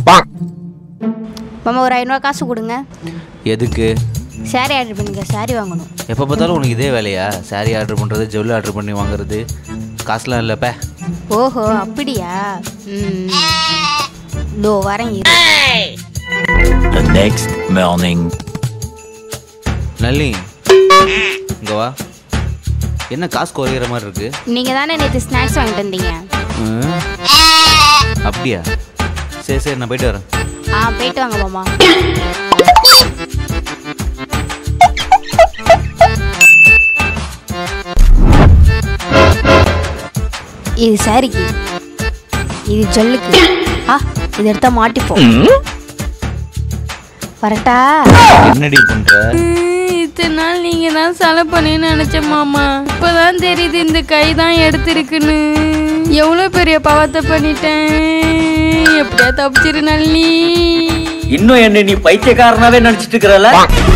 மாமா ஒரு ஐநூறுவா காசு கொடுங்க எதுக்கு சாரி ஆர்டர் பண்ணுங்க சாரி வாங்கணும் எப்போ பார்த்தாலும் உனக்கு இதே வேலையா saree ஆர்டர் பண்ணுறது ஜுவல் ஆர்டர் பண்ணி வாங்குறது காசுலாம் இல்லைப்ப ஓஹோ அப்படியா ம் இதோ வரேன் இரு. The next morning. நல்லி இங்க வா என்ன காசு குறையிற மாதிரி இருக்கு நீங்க தானே நேற்று ஸ்நாக்ஸ் வாங்கிட்டு வந்தீங்க ம். அப்படியா சரி சரி நான் போயிட்டு வரேன் ஆ போயிட்டு வாங்க மாமா இது சாரிக்கு இது ஜொல்லுக்கு ஆ இது எடுத்தா மாட்டிப்போம் வரட்டா என்னடி பண்ற இத்தனை நாள் நீங்க தான் செலை பண்ணேன்னு நினைச்சேன் மாமா இப்பதான் தெரியுது இந்த கை தான் எடுத்திருக்குன்னு எவ்வளவு பெரிய பாவத்தை பண்ணிட்டேன் எப்படியா தப்பிச்சிரு நல்லி இன்னும் என்ன நீ பைத்தியக்காரனாவே நினைச்சிட்டு இருக்கிறல